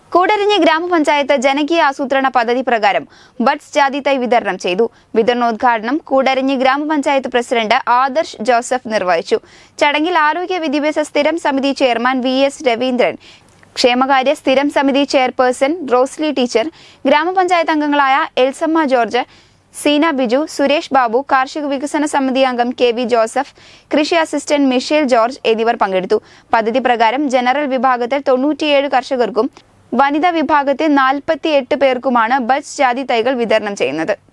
കൂടരഞ്ഞി ഗ്രാമപഞ്ചായത്ത് ജനകീയ ആസൂത്രണ പദ്ധതി പ്രകാരം ബഡ്സ് ജാതി തൈ വിതരണം ചെയ്തു വിതരണോദ്ഘാടനം കൂടരഞ്ഞി ഗ്രാമപഞ്ചായത്ത് പ്രസിഡന്റ് ആദർശ് ജോസഫ് നിർവഹിച്ചു ചടങ്ങിൽ ആരോഗ്യ വിദ്യാഭ്യാസ സ്ഥിരം സമിതി ചെയർമാൻ വി എസ് രവീന്ദ്രൻ ക്ഷേമകാര്യ സ്ഥിരം സമിതി ചെയർപേഴ്സൺ റോസ്ലി ടീച്ചർ ഗ്രാമപഞ്ചായത്ത് അംഗങ്ങളായ എൽസമ്മ ജോർജ് സീന ബിജു സുരേഷ് ബാബു കാർഷിക വികസന സമിതി അംഗം കെ വി ജോസഫ് കൃഷി അസിസ്റ്റന്റ് മിഷേൽ ജോർജ് എന്നിവർ പങ്കെടുത്തു പദ്ധതി പ്രകാരം ജനറൽ വിഭാഗത്തിൽ തൊണ്ണൂറ്റിയേഴ് കർഷകർക്കും വനിതാ വിഭാഗത്തിൽ നാൽപ്പത്തിയെട്ട് പേർക്കുമാണ് ബഡ്സ് ജാതി തൈകൾ വിതരണം ചെയ്യുന്നത്